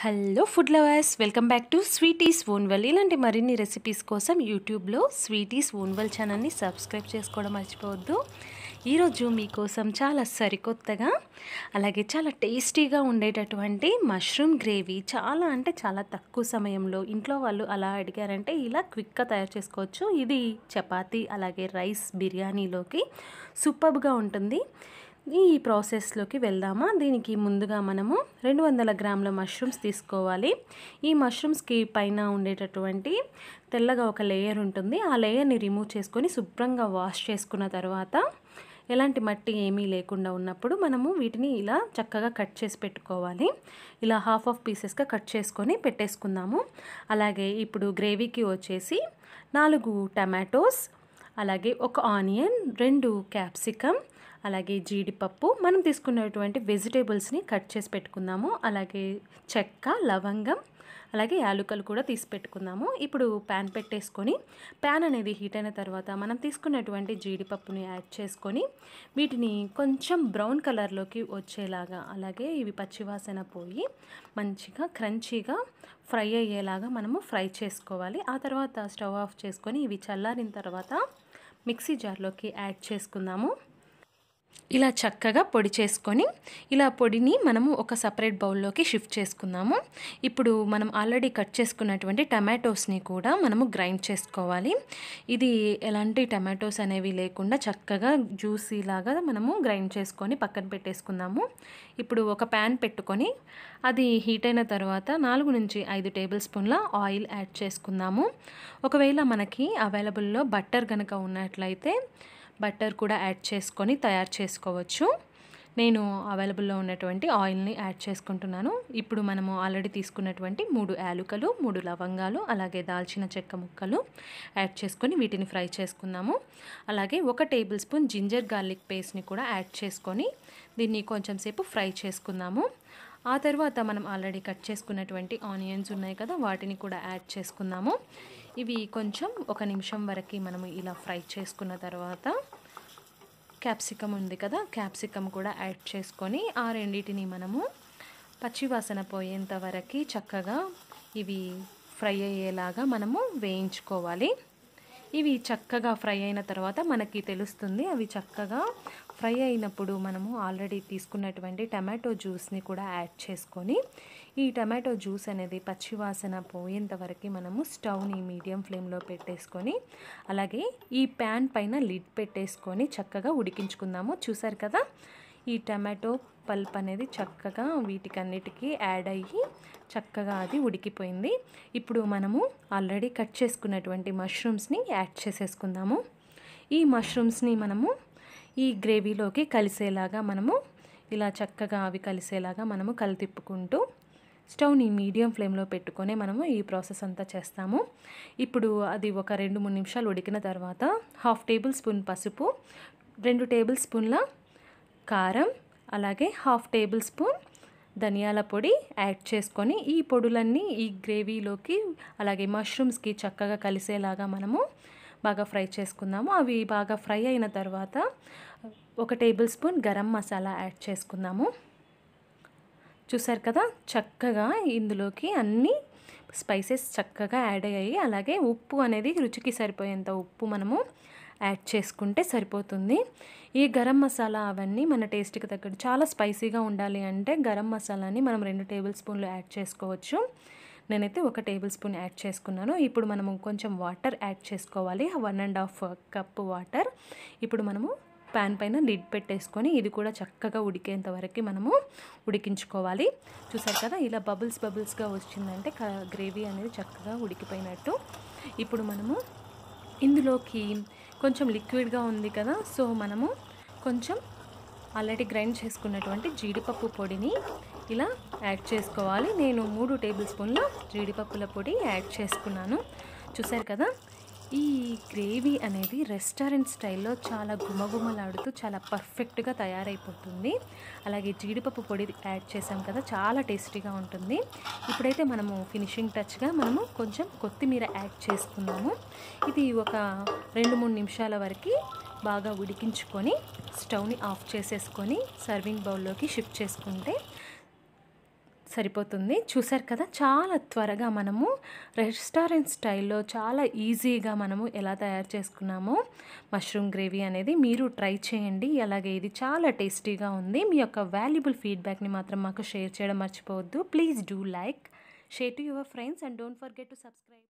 hello food lovers welcome back to sweeties ఓన్వెల్ ఇలాంటి మరిన్ని రెసిపీస్ కోసం యూట్యూబ్లో స్వీటీస్ ఓన్వెల్ ఛానల్ని సబ్స్క్రైబ్ చేసుకోవడం మర్చిపోవద్దు ఈరోజు మీకోసం చాలా సరికొత్తగా అలాగే చాలా టేస్టీగా ఉండేటటువంటి మష్రూమ్ గ్రేవీ చాలా అంటే చాలా తక్కువ సమయంలో ఇంట్లో వాళ్ళు అలా అడిగారంటే ఇలా క్విక్గా తయారు చేసుకోవచ్చు ఇది చపాతీ అలాగే రైస్ బిర్యానీలోకి సూపర్గా ఉంటుంది ఈ ప్రాసెస్లోకి వెళ్దామా దీనికి ముందుగా మనము రెండు వందల గ్రాముల మష్రూమ్స్ తీసుకోవాలి ఈ మష్రూమ్స్కి పైన ఉండేటటువంటి తెల్లగా ఒక లేయర్ ఉంటుంది ఆ లేయర్ని రిమూవ్ చేసుకొని శుభ్రంగా వాష్ చేసుకున్న తర్వాత ఎలాంటి మట్టి ఏమీ లేకుండా ఉన్నప్పుడు మనము వీటిని ఇలా చక్కగా కట్ చేసి పెట్టుకోవాలి ఇలా హాఫ్ ఆఫ్ పీసెస్గా కట్ చేసుకొని పెట్టేసుకుందాము అలాగే ఇప్పుడు గ్రేవీకి వచ్చేసి నాలుగు టమాటోస్ అలాగే ఒక ఆనియన్ రెండు క్యాప్సికమ్ అలాగే జీడిపప్పు మనం తీసుకున్నటువంటి వెజిటేబుల్స్ని కట్ చేసి పెట్టుకుందాము అలాగే చెక్క లవంగం అలాగే యాలుకలు కూడా తీసి పెట్టుకుందాము ఇప్పుడు ప్యాన్ పెట్టేసుకొని ప్యాన్ అనేది హీట్ అయిన తర్వాత మనం తీసుకున్నటువంటి జీడిపప్పుని యాడ్ చేసుకొని వీటిని కొంచెం బ్రౌన్ కలర్లోకి వచ్చేలాగా అలాగే ఇవి పచ్చివాసన పోయి మంచిగా క్రంచీగా ఫ్రై అయ్యేలాగా మనము ఫ్రై చేసుకోవాలి ఆ తర్వాత స్టవ్ ఆఫ్ చేసుకొని ఇవి చల్లారిన తర్వాత మిక్సీ జార్లోకి యాడ్ చేసుకుందాము ఇలా చక్కగా పొడి చేసుకొని ఇలా పొడిని మనము ఒక సపరేట్ బౌల్లోకి షిఫ్ట్ చేసుకుందాము ఇప్పుడు మనం ఆల్రెడీ కట్ చేసుకున్నటువంటి టమాటోస్ని కూడా మనము గ్రైండ్ చేసుకోవాలి ఇది ఎలాంటి టమాటోస్ అనేవి లేకుండా చక్కగా జ్యూసీ లాగా మనము గ్రైండ్ చేసుకొని పక్కన పెట్టేసుకుందాము ఇప్పుడు ఒక ప్యాన్ పెట్టుకొని అది హీట్ అయిన తర్వాత నాలుగు నుంచి ఐదు టేబుల్ స్పూన్ల ఆయిల్ యాడ్ చేసుకుందాము ఒకవేళ మనకి అవైలబుల్లో బట్టర్ కనుక ఉన్నట్లయితే బట్టర్ కూడా యాడ్ చేసుకొని తయారు చేసుకోవచ్చు నేను అవైలబుల్లో ఉన్నటువంటి ఆయిల్ని యాడ్ చేసుకుంటున్నాను ఇప్పుడు మనము ఆల్రెడీ తీసుకున్నటువంటి మూడు యాలుకలు మూడు లవంగాలు అలాగే దాల్చిన చెక్క ముక్కలు యాడ్ చేసుకొని వీటిని ఫ్రై చేసుకుందాము అలాగే ఒక టేబుల్ స్పూన్ జింజర్ గార్లిక్ పేస్ట్ని కూడా యాడ్ చేసుకొని దీన్ని కొంచెం సేపు ఫ్రై చేసుకుందాము ఆ తర్వాత మనం ఆల్రెడీ కట్ చేసుకున్నటువంటి ఆనియన్స్ ఉన్నాయి కదా వాటిని కూడా యాడ్ చేసుకుందాము ఇవి కొంచెం ఒక నిమిషం వరకు మనము ఇలా ఫ్రై చేసుకున్న తర్వాత క్యాప్సికమ్ ఉంది కదా క్యాప్సికమ్ కూడా యాడ్ చేసుకొని ఆ రెండింటిని మనము పచ్చివాసన పోయేంత వరకు చక్కగా ఇవి ఫ్రై అయ్యేలాగా మనము వేయించుకోవాలి ఇవి చక్కగా ఫ్రై అయిన తర్వాత మనకి తెలుస్తుంది అవి చక్కగా ఫ్రై అయినప్పుడు మనము ఆల్రెడీ తీసుకున్నటువంటి టమాటో జ్యూస్ని కూడా యాడ్ చేసుకొని ఈ టమాటో జ్యూస్ అనేది పచ్చివాసన పోయేంత వరకు మనము స్టవ్ని మీడియం ఫ్లేమ్లో పెట్టేసుకొని అలాగే ఈ ప్యాన్ పైన లిడ్ పెట్టేసుకొని చక్కగా ఉడికించుకుందాము చూసారు కదా ఈ టమాటో పల్ప్ అనేది చక్కగా వీటికన్నిటికీ యాడ్ అయ్యి చక్కగా అది ఉడికిపోయింది ఇప్పుడు మనము ఆల్రెడీ కట్ చేసుకున్నటువంటి మష్రూమ్స్ని యాడ్ చేసేసుకుందాము ఈ మష్రూమ్స్ని మనము ఈ గ్రేవీలోకి కలిసేలాగా మనము ఇలా చక్కగా అవి కలిసేలాగా మనము కలితిప్పుకుంటూ స్టవ్ని మీడియం ఫ్లేమ్లో పెట్టుకొని మనము ఈ ప్రాసెస్ అంతా చేస్తాము ఇప్పుడు అది ఒక రెండు మూడు నిమిషాలు ఉడికిన తర్వాత హాఫ్ టేబుల్ స్పూన్ పసుపు రెండు టేబుల్ స్పూన్ల కారం అలాగే హాఫ్ టేబుల్ స్పూన్ ధనియాల పొడి యాడ్ చేసుకొని ఈ పొడులన్నీ ఈ గ్రేవీలోకి అలాగే మష్రూమ్స్కి చక్కగా కలిసేలాగా మనము బాగా ఫ్రై చేసుకుందాము అవి బాగా ఫ్రై అయిన తర్వాత ఒక tablespoon garam masala add చేసుకుందాము చూసారు కదా చక్కగా ఇందులోకి అన్ని స్పైసెస్ చక్కగా యాడ్ అయ్యాయి అలాగే ఉప్పు అనేది రుచికి సరిపోయేంత ఉప్పు మనము యాడ్ చేసుకుంటే సరిపోతుంది ఈ గరం మసాలా అవన్నీ మన టేస్ట్కి తగ్గట్టు చాలా స్పైసీగా ఉండాలి అంటే గరం మసాలాని మనం రెండు టేబుల్ స్పూన్లు యాడ్ చేసుకోవచ్చు నేనైతే ఒక టేబుల్ స్పూన్ యాడ్ చేసుకున్నాను ఇప్పుడు మనము కొంచెం వాటర్ యాడ్ చేసుకోవాలి one and half cup water ఇప్పుడు మనము ప్యాన్ పైన లిడ్ పెట్టేసుకొని ఇది కూడా చక్కగా ఉడికేంత వరకు మనము ఉడికించుకోవాలి చూసారు కదా ఇలా బబుల్స్ బబుల్స్గా వచ్చిందంటే గ్రేవీ అనేది చక్కగా ఉడికిపోయినట్టు ఇప్పుడు మనము ఇందులోకి కొంచెం లిక్విడ్గా ఉంది కదా సో మనము కొంచెం ఆల్రెడీ గ్రైండ్ చేసుకున్నటువంటి జీడిపప్పు పొడిని ఇలా యాడ్ చేసుకోవాలి నేను మూడు టేబుల్ స్పూన్ల జీడిపప్పుల పొడి యాడ్ చేసుకున్నాను చూసారు కదా ఈ గ్రేవీ అనేది రెస్టారెంట్ స్టైల్లో చాలా గుమగుమలాడుతూ చాలా పర్ఫెక్ట్గా తయారైపోతుంది అలాగే జీడిపప్పు పొడి యాడ్ చేసాం కదా చాలా టేస్టీగా ఉంటుంది ఇప్పుడైతే మనము ఫినిషింగ్ టచ్గా మనము కొంచెం కొత్తిమీర యాడ్ చేసుకున్నాము ఇది ఒక రెండు మూడు నిమిషాల వరకు బాగా ఉడికించుకొని స్టవ్ని ఆఫ్ చేసేసుకొని సర్వింగ్ బౌల్లోకి షిఫ్ట్ చేసుకుంటే సరిపోతుంది చూసారు కదా చాలా త్వరగా మనము రెస్టారెంట్ స్టైల్లో చాలా ఈజీగా మనము ఎలా తయారు చేసుకున్నామో మష్రూమ్ గ్రేవీ అనేది మీరు ట్రై చేయండి అలాగే ఇది చాలా టేస్టీగా ఉంది మీ యొక్క వాల్యుబుల్ ఫీడ్బ్యాక్ని మాత్రం మాకు షేర్ చేయడం మర్చిపోవద్దు please do like share to your friends and don't forget to subscribe